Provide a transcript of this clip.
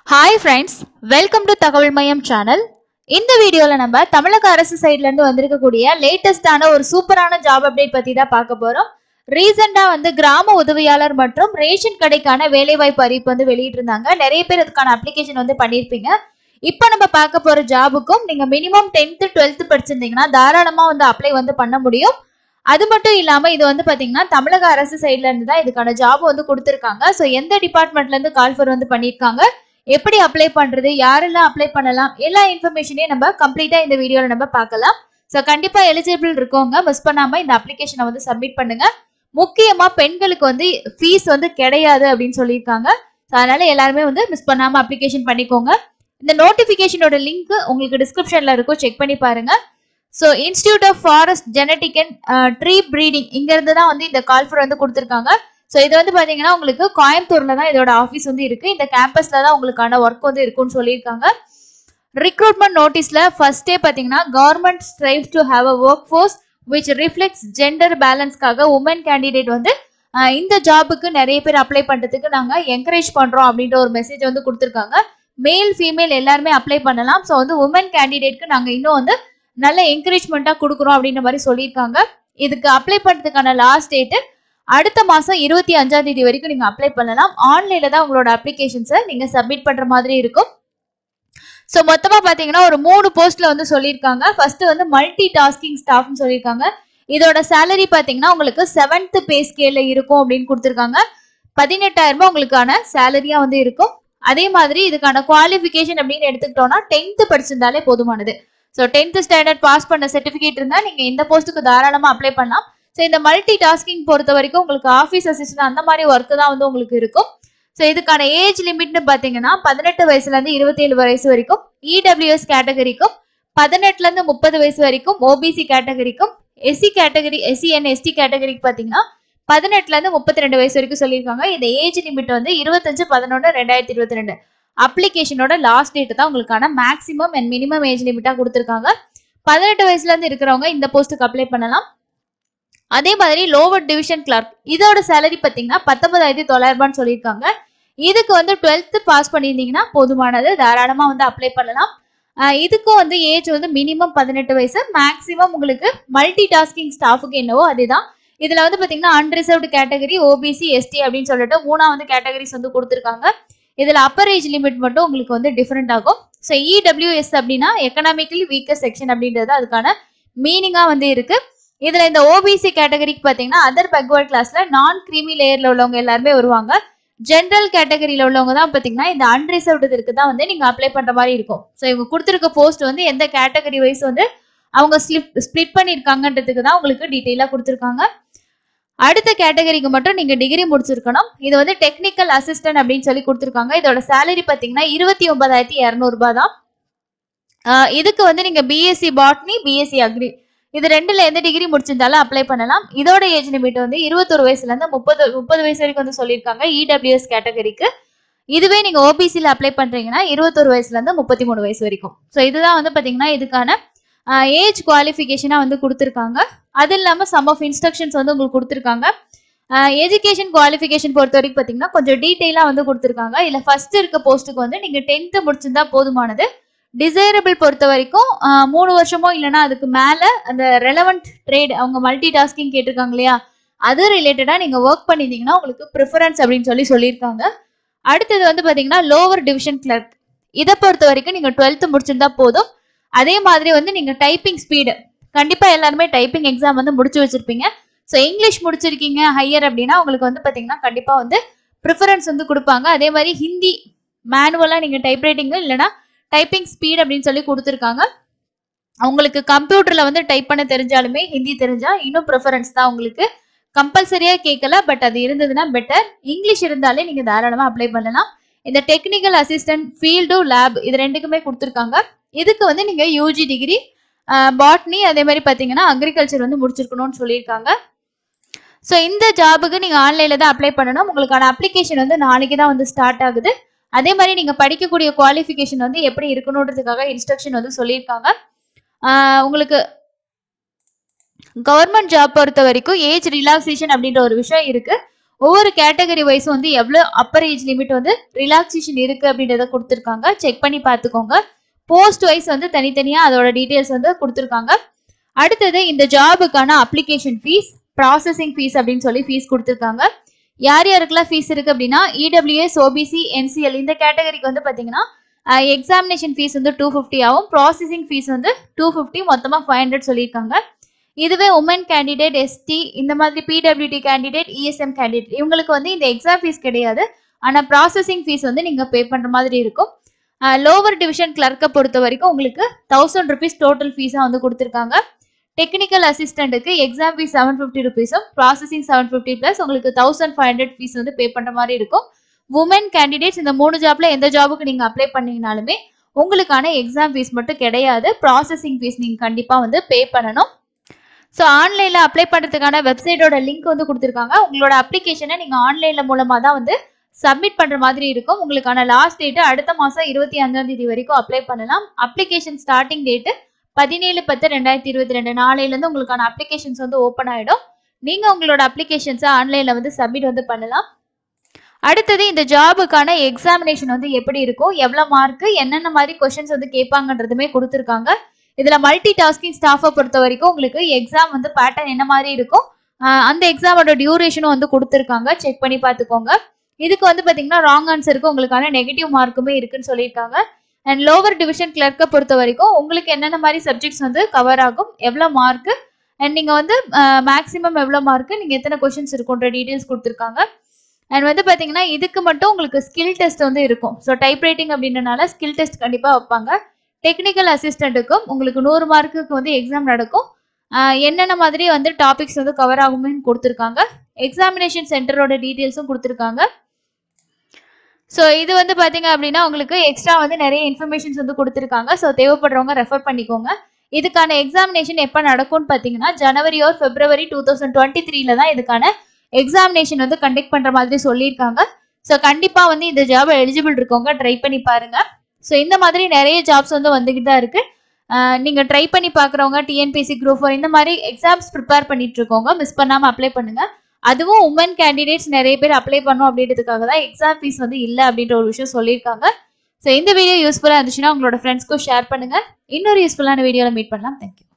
hi friends welcome to தகவல் மையம் channel இந்த வீடியோவில் நம்ம தமிழக அரசு சைட்லேருந்து வந்திருக்கக்கூடிய லேட்டஸ்டான ஒரு சூப்பரான ஜாப் அப்டேட் பற்றி தான் பார்க்க போகிறோம் ரீசெண்டாக வந்து கிராம உதவியாளர் மற்றும் ரேஷன் கடைக்கான வேலைவாய்ப்பு அறிவிப்பு வந்து வெளியிட்டிருந்தாங்க நிறைய பேர் அதுக்கான அப்ளிகேஷன் வந்து பண்ணியிருப்பீங்க இப்போ நம்ம பார்க்க போகிற ஜாபுக்கும் நீங்கள் மினிமம் டென்த்து டுவெல்த்து படிச்சிருந்தீங்கன்னா தாராளமாக வந்து அப்ளை வந்து பண்ண முடியும் அது மட்டும் இல்லாமல் இது வந்து பார்த்தீங்கன்னா தமிழக அரசு சைட்ல இருந்து தான் இதுக்கான ஜாப் வந்து கொடுத்துருக்காங்க ஸோ எந்த டிபார்ட்மெண்ட்லேருந்து கால்ஃபர் வந்து பண்ணியிருக்காங்க எப்படி அப்ளை பண்றது யாரெல்லாம் அப்ளை பண்ணலாம் எல்லா இன்ஃபர்மேஷனையும் நம்ம கம்ப்ளீட்டா இந்த வீடியோல நம்ம பார்க்கலாம் ஸோ கண்டிப்பா எலிஜிபிள் இருக்கவங்க மிஸ் பண்ணாம இந்த அப்ளிகேஷனை வந்து சப்மிட் பண்ணுங்க முக்கியமா பெண்களுக்கு வந்து ஃபீஸ் வந்து கிடையாது அப்படின்னு சொல்லியிருக்காங்க ஸோ அதனால எல்லாருமே வந்து மிஸ் பண்ணாம அப்ளிகேஷன் பண்ணிக்கோங்க இந்த நோட்டிஃபிகேஷனோட லிங்க் உங்களுக்கு டிஸ்கிரிப்ஷன்ல இருக்கும் செக் பண்ணி பாருங்க so institute of forest genetic and tree breeding இங்க இருந்து தான் வந்து இந்த கால்ஃபர் வந்து கொடுத்துருக்காங்க ஸோ இது வந்து பாத்தீங்கன்னா உங்களுக்கு கோயம்புத்தூர்ல தான் இதோட ஆஃபீஸ் வந்து இருக்கு இந்த கேம்பஸ்ல தான் உங்களுக்கான ஒர்க் வந்து இருக்கும்னு சொல்லியிருக்காங்க ரிக்ரூட்மெண்ட் நோட்டீஸ்ல ஃபர்ஸ்டே பாத்தீங்கன்னா government strives to have a work force which reflects gender பேலன்ஸ்க்காக உமன் கேண்டிடேட் வந்து ஆஹ், இந்த ஜாபுக்கு நிறைய பேர் அப்ளை பண்றதுக்கு நாங்க என்கரேஜ் பண்றோம் அப்படின்ற ஒரு மெசேஜ் வந்து கொடுத்துருக்காங்க மேல் ஃபீமேல் எல்லாருமே அப்ளை பண்ணலாம் ஸோ வந்து உமன் கேண்டிடேட்க்கு நாங்க இன்னும் வந்து நல்ல என்கரேஜ்மெண்ட்டா கொடுக்குறோம் அப்படின்ற மாதிரி சொல்லியிருக்காங்க இதுக்கு அப்ளை பண்றதுக்கான லாஸ்ட் டேட்டு அடுத்த மாசம் இருபத்தி அஞ்சாம் தேதி வரைக்கும் நீங்க அப்ளை பண்ணலாம் ஆன்லைன்ல தான் உங்களோட அப்ளிகேஷன்ஸை நீங்க சப்மிட் பண்ற மாதிரி இருக்கும் ஸோ மொத்தமா பாத்தீங்கன்னா ஒரு மூணு போஸ்ட்ல வந்து சொல்லியிருக்காங்க ஃபர்ஸ்ட் வந்து மல்டி டாஸ்கிங் ஸ்டாஃப்னு சொல்லியிருக்காங்க இதோட சேலரி பாத்தீங்கன்னா உங்களுக்கு செவன்த் பே ஸ்கேல்ல இருக்கும் அப்படின்னு கொடுத்துருக்காங்க பதினெட்டாயிரம் ரூபாய் உங்களுக்கான சேலரியா வந்து இருக்கும் அதே மாதிரி இதுக்கான குவாலிஃபிகேஷன் அப்படின்னு எடுத்துக்கிட்டோம்னா டென்த்து படிச்சிருந்தாலே போதுமானது ஸோ டென்த் ஸ்டாண்டர்ட் பாஸ் பண்ண சர்டிஃபிகேட் இருந்தால் நீங்க இந்த போஸ்ட்டுக்கு தாராளமா அப்ளை பண்ணலாம் ஸோ இந்த மல்டி டாஸ்கிங் பொறுத்த வரைக்கும் உங்களுக்கு ஆஃபீஸ் அசிஸ்டன்ட் அந்த மாதிரி ஒர்க்கு தான் வந்து உங்களுக்கு இருக்கும் ஸோ இதுக்கான ஏஜ் லிமிட்னு பார்த்தீங்கன்னா பதினெட்டு வயசுலேருந்து இருபத்தேழு வயசு வரைக்கும் இடபிள்யூஎஸ் கேட்டகரிக்கும் பதினெட்டுலேருந்து முப்பது வயசு வரைக்கும் ஓபிசி கேட்டகரிக்கும் எஸ்சி கேட்டகரி எஸ்சிஎன் எஸ்டி கேட்டகரிக்கு பார்த்தீங்கன்னா பதினெட்டுலேருந்து முப்பத்தி ரெண்டு வயசு வரைக்கும் சொல்லியிருக்காங்க இந்த ஏஜ் லிமிட் வந்து இருபத்தஞ்சு பதினொன்று ரெண்டாயிரத்தி இருபத்தி ரெண்டு அப்ளிகேஷனோட லாஸ்ட் டேட் தான் உங்களுக்கான மேக்ஸிமம் அண்ட் மினிமம் ஏஜ் லிமிட்டாக கொடுத்துருக்காங்க பதினெட்டு வயசுலேருந்து இருக்கிறவங்க இந்த போஸ்ட்டுக்கு அப்ளை பண்ணலாம் அதே மாதிரி லோவர் டிவிஷன் கிளர்க் இதோட சேலரி பார்த்தீங்கன்னா பத்தொன்பதாயிரத்தி தொள்ளாயிரம் ரூபான்னு சொல்லியிருக்காங்க இதுக்கு வந்து டுவெல்த்து பாஸ் பண்ணியிருந்தீங்கன்னா போதுமானது தாராளமாக வந்து அப்ளை பண்ணலாம் ஆஹ் இதுக்கும் வந்து ஏஜ் வந்து மினிமம் பதினெட்டு வயசு மேக்ஸிமம் உங்களுக்கு மல்டி டாஸ்கிங் ஸ்டாஃபுக்கு என்னவோ அதுதான் இதில் வந்து பார்த்தீங்கன்னா அன்ரிசர்வ்டு கேட்டகரி ஓபிசி எஸ்டி அப்படின்னு சொல்லிட்டு மூணா வந்து கேட்டகரிஸ் வந்து கொடுத்துருக்காங்க இதில் அப்பர் ஏஜ் லிமிட் மட்டும் உங்களுக்கு வந்து டிஃப்ரெண்ட் ஆகும் ஸோ இடபிள்யூஎஸ் அப்படின்னா எக்கனாமிக்கலி வீக்கர் செக்ஷன் அப்படின்றது அதுக்கான மீனிங்காக வந்து இருக்கு இதுல இந்த ஓபிசி கேட்டகரிக்கு பாத்தீங்கன்னா அதர் பேக்வர்ட் கிளாஸ்ல நான் கிரீமி லேயர்ல உள்ளவங்க எல்லாருமே வருவாங்க ஜென்ரல் கேட்டகரியில உள்ளவங்க தான் பாத்தீங்கன்னா இந்த அன்ரிசர்வ்டு இருக்கு தான் வந்து நீங்க அப்ளை பண்ற மாதிரி இருக்கும் ஸோ இவங்க கொடுத்துருக்க போஸ்ட் வந்து எந்த கேட்டகரி வைஸ் வந்து அவங்க ஸ்லிப் ஸ்ப்ளிட் பண்ணியிருக்காங்கன்றதுக்கு தான் உங்களுக்கு டீட்டெயிலாக கொடுத்துருக்காங்க அடுத்த கேட்டகரிக்கு மட்டும் நீங்க டிகிரி முடிச்சிருக்கணும் இது வந்து டெக்னிக்கல் அசிஸ்டன்ட் அப்படின்னு சொல்லி கொடுத்துருக்காங்க இதோட சேலரி பாத்தீங்கன்னா இருபத்தி ஒன்பதாயிரத்தி இரநூறுபா தான் ஆஹ் இதுக்கு வந்து நீங்க பிஎஸ்சி பாட்னி பிஎஸ்சி அக்ரி இது ரெண்டுல எந்த டிகிரி முடிச்சிருந்தாலும் அப்ளை பண்ணலாம் இதோட ஏஜ் லிமிட் வந்து இருபத்தொரு வயசுல இருந்து முப்பது முப்பது வயசு வரைக்கும் வந்து சொல்லியிருக்காங்க இடபிள்யூஎஸ் கேட்டகரிக்கு இதுவே நீங்க ஓபிசியில் அப்ளை பண்றீங்கன்னா இருபத்தொரு வயசுல இருந்து முப்பத்தி மூணு வயசு வரைக்கும் ஸோ இதுதான் வந்து பாத்தீங்கன்னா இதுக்கான ஏஜ் குவாலிஃபிகேஷனாக வந்து கொடுத்துருக்காங்க அது இல்லாமல் சம் ஆஃப் இன்ஸ்ட்ரக்ஷன்ஸ் வந்து உங்களுக்கு கொடுத்துருக்காங்க எஜுகேஷன் குவாலிஃபிகேஷன் பொறுத்த வரைக்கும் பார்த்தீங்கன்னா கொஞ்சம் டீட்டெயிலாக வந்து கொடுத்துருக்காங்க இல்லை ஃபர்ஸ்ட் இருக்க போஸ்ட்டுக்கு வந்து நீங்கள் டென்த்து முடிச்சிருந்தா போதுமானது டிசைரபிள் பொறுத்த வரைக்கும் ஆஹ், மூணு வருஷமோ இல்லைன்னா அதுக்கு மேலே அந்த ரெலவெண்ட் ட்ரேட் அவங்க மல்டி டாஸ்கிங் கேட்டிருக்காங்க இல்லையா அது ரிலேட்டடாக நீங்கள் ஒர்க் பண்ணியிருந்தீங்கன்னா உங்களுக்கு ப்ரிஃபரன்ஸ் அப்படின்னு சொல்லி சொல்லியிருக்காங்க அடுத்தது வந்து பார்த்தீங்கன்னா லோவர் டிவிஷன் கிளர்க் இதை பொறுத்த வரைக்கும் நீங்கள் டுவெல்த்து முடிச்சிருந்தா போதும் அதே மாதிரி வந்து நீங்கள் டைப்பிங் ஸ்பீடு கண்டிப்பாக எல்லாருமே டைப்பிங் எக்ஸாம் வந்து முடிச்சு வச்சிருப்பீங்க ஸோ இங்கிலீஷ் முடிச்சிருக்கீங்க ஹையர் அப்படின்னா உங்களுக்கு வந்து பார்த்தீங்கன்னா கண்டிப்பாக வந்து ப்ரிஃபரன்ஸ் வந்து கொடுப்பாங்க அதே மாதிரி ஹிந்தி மேனுவலாக நீங்கள் டைப் ரைட்டிங்கு இல்லைன்னா டைப்பிங் ஸ்பீட் அப்படின்னு சொல்லி கொடுத்துருக்காங்க உங்களுக்கு கம்ப்யூட்டரில் வந்து டைப் பண்ண தெரிஞ்சாலுமே ஹிந்தி தெரிஞ்சா இன்னும் ப்ரிஃபரன்ஸ் தான் உங்களுக்கு கம்பல்சரியாக கேட்கல பட் அது இருந்ததுன்னா பெட்டர் இங்கிலீஷ் இருந்தாலே நீங்கள் தாராளமாக அப்ளை பண்ணலாம் இந்த டெக்னிக்கல் அசிஸ்டன்ட் ஃபீல்டு லேப் இது ரெண்டுக்குமே கொடுத்துருக்காங்க இதுக்கு வந்து நீங்கள் யூஜி டிகிரி பாட்னி அதே மாதிரி பார்த்தீங்கன்னா அக்ரிகல்ச்சர் வந்து முடிச்சிருக்கணும்னு சொல்லியிருக்காங்க ஸோ இந்த ஜாபுக்கு நீங்கள் ஆன்லைனில் தான் அப்ளை பண்ணணும் உங்களுக்கான அப்ளிகேஷன் வந்து நாளைக்கு தான் வந்து ஸ்டார்ட் ஆகுது அதே மாதிரி நீங்கள் படிக்கக்கூடிய குவாலிஃபிகேஷன் வந்து எப்படி இருக்கணுன்றதுக்காக இன்ஸ்ட்ரக்ஷன் வந்து சொல்லியிருக்காங்க ஆஹ் உங்களுக்கு கவர்மெண்ட் ஜாப் பொறுத்த வரைக்கும் ஏஜ் ரிலாக்ஸேஷன் அப்படின்ற ஒரு விஷயம் இருக்கு ஒவ்வொரு கேட்டகரி வைஸும் வந்து எவ்வளோ அப்பர் ஏஜ் லிமிட் வந்து ரிலாக்ஸேஷன் இருக்கு அப்படின்றத கொடுத்துருக்காங்க செக் பண்ணி பார்த்துக்கோங்க போஸ்ட் வைஸ் வந்து தனித்தனியாக அதோட டீட்டெயில்ஸ் வந்து கொடுத்துருக்காங்க அடுத்தது இந்த ஜாபுக்கான அப்ளிகேஷன் ஃபீஸ் ப்ராசஸிங் ஃபீஸ் அப்படின்னு சொல்லி ஃபீஸ் கொடுத்துருக்காங்க யார் யாருக்கெல்லாம் ஃபீஸ் இருக்கு அப்படின்னா இடபிள்யூஎஸ் ஓபிசி என்சிஎல் இந்த கேட்டகரிக்கு வந்து பார்த்தீங்கன்னா எக்ஸாமினேஷன் ஃபீஸ் வந்து டூ ஃபிஃப்டி ஆகும் ப்ராசஸிங் ஃபீஸ் வந்து டூ ஃபிஃப்டி மொத்தமாக ஃபைவ் ஹண்ட்ரட் சொல்லியிருக்காங்க இதுவே உமன் கேண்டிடேட் எஸ்டி இந்த மாதிரி பிடபிள்யூடி கேண்டிடேட் இஎஸ்எம் கேண்டிடேட் இவங்களுக்கு வந்து இந்த எக்ஸாம் ஃபீஸ் கிடையாது ஆனால் ப்ராசஸிங் ஃபீஸ் வந்து நீங்கள் பே பண்ணுற மாதிரி இருக்கும் லோவர் டிவிஷன் கிளர்க்கை பொறுத்த வரைக்கும் உங்களுக்கு தௌசண்ட் ருபீஸ் டோட்டல் ஃபீஸாக வந்து கொடுத்துருக்காங்க டெக்னிக்கல் அசிஸ்டண்ட்டுக்கு எக்ஸாம் ஃபீஸ் செவன் ஃபிஃப்டி ருபீஸும் ப்ராசஸிங் செவன் ஃபிஃப்டி ப்ளஸ் உங்களுக்கு தௌசண்ட் ஃபைவ் ஹண்ட்ரட் ஃபீஸ் வந்து பே பண்ணுற மாதிரி இருக்கும் உமன் கேண்டிடேட்ஸ் இந்த மூணு ஜாப்ல எந்த ஜாபுக்கு நீங்கள் அப்ளை பண்ணீங்கனாலுமே உங்களுக்கான எக்ஸாம் ஃபீஸ் மட்டும் கிடையாது ப்ராசஸிங் ஃபீஸ் நீங்கள் கண்டிப்பாக வந்து பே பண்ணணும் ஸோ ஆன்லைனில் அப்ளை பண்ணுறதுக்கான வெப்சைட்டோட லிங்க் வந்து கொடுத்துருக்காங்க உங்களோட அப்ளிகேஷனை நீங்கள் ஆன்லைனில் மூலமாக தான் வந்து சப்மிட் பண்ணுற மாதிரி இருக்கும் உங்களுக்கான லாஸ்ட் டேட்டு அடுத்த மாதம் இருபத்தி அஞ்சாம் தேதி வரைக்கும் அப்ளை பண்ணலாம் அப்ளிகேஷன் ஸ்டார்டிங் டேட்டு பதினேழு பத்து ரெண்டாயிரத்தி இருபத்தி ரெண்டு நாளையிலேருந்து உங்களுக்கான அப்ளிகேஷன்ஸ் வந்து ஓப்பன் ஆகிடும் நீங்கள் உங்களோட அப்ளிகேஷன்ஸை ஆன்லைனில் வந்து சப்மிட் வந்து பண்ணலாம் அடுத்தது இந்த ஜாபுக்கான எக்ஸாமினேஷன் வந்து எப்படி இருக்கும் எவ்வளோ மார்க்கு என்னென்ன மாதிரி கொஷின்ஸ் வந்து கேட்பாங்கன்றதுமே கொடுத்துருக்காங்க இதில் மல்டி டாஸ்கிங் ஸ்டாஃபை பொறுத்த வரைக்கும் உங்களுக்கு எக்ஸாம் வந்து பேட்டர்ன் என்ன மாதிரி இருக்கும் ஆஹ் அந்த எக்ஸாமோட டியூரேஷனும் வந்து கொடுத்துருக்காங்க செக் பண்ணி பார்த்துக்கோங்க இதுக்கு வந்து பார்த்தீங்கன்னா ராங் ஆன்சருக்கு உங்களுக்கான நெகட்டிவ் மார்க்குமே இருக்குன்னு சொல்லியிருக்காங்க அண்ட் லோவர் டிவிஷன் கிளர்க்கை பொறுத்த வரைக்கும் உங்களுக்கு என்னென்ன மாதிரி சப்ஜெக்ட்ஸ் வந்து கவர் ஆகும் எவ்வளோ மார்க்கு அண்ட் நீங்கள் வந்து மேக்ஸிமம் எவ்வளோ மார்க்கு நீங்கள் எத்தனை கொஷின்ஸ் இருக்குன்ற டீட்டெயில்ஸ் கொடுத்துருக்காங்க அண்ட் வந்து பார்த்தீங்கன்னா இதுக்கு மட்டும் உங்களுக்கு ஸ்கில் டெஸ்ட் வந்து இருக்கும் ஸோ டைப் ரைட்டிங் அப்படின்றனால ஸ்கில் டெஸ்ட் கண்டிப்பாக வைப்பாங்க டெக்னிக்கல் அசிஸ்டண்ட்டுக்கும் உங்களுக்கு நூறு மார்க்குக்கு வந்து எக்ஸாம் நடக்கும் ஆஹ் என்னென்ன மாதிரி வந்து டாபிக்ஸ் வந்து கவர் ஆகும்னு கொடுத்துருக்காங்க எக்ஸாமினேஷன் சென்டரோட டீட்டெயில்ஸும் கொடுத்துருக்காங்க ஸோ இது வந்து பார்த்தீங்க அப்படின்னா உங்களுக்கு எக்ஸ்ட்ரா வந்து நிறைய இன்ஃபர்மேஷன்ஸ் வந்து கொடுத்துருக்காங்க ஸோ தேவைப்படுறவங்க ரெஃபர் பண்ணிக்கோங்க இதுக்கான எக்ஸாமினேஷன் எப்போ நடக்கும்னு பார்த்தீங்கன்னா ஜனவரி ஒரு பிப்ரவரி டூ தௌசண்ட் டுவெண்ட்டி த்ரீல தான் இதுக்கான எக்ஸாமினேஷன் வந்து கண்டக்ட் பண்ணுற மாதிரி சொல்லியிருக்காங்க ஸோ கண்டிப்பாக வந்து இந்த ஜாப் எலிஜிபிள் இருக்கவங்க ட்ரை பண்ணி பாருங்க ஸோ இந்த மாதிரி நிறைய ஜாப்ஸ் வந்து வந்துக்கிட்டு தான் இருக்கு ஆஹ் நீங்க ட்ரை பண்ணி பார்க்குறவங்க டிஎன்பிசி குரூப் ஃபோர் இந்த மாதிரி எக்ஸாம்ஸ் ப்ரிப்பேர் பண்ணிட்டு இருக்கவங்க மிஸ் பண்ணாமல் அப்ளை பண்ணுங்க அதுவும் உமன் கேண்டிடேட்ஸ் நிறைய பேர் அப்ளை பண்ணும் அப்படின்றதுக்காக தான் எக்ஸாம் ஃபீஸ் வந்து இல்லை அப்படின்ற ஒரு விஷயம் சொல்லியிருக்காங்க ஸோ இந்த வீடியோ யூஸ்ஃபுல்லாக இருந்துச்சுன்னா உங்களோட ஃப்ரெண்ட்ஸ்க்கும் ஷேர் பண்ணுங்க இன்னொரு யூஸ்ஃபுல்லான வீடியோவில் மீட் பண்ணலாம் தேங்க்யூ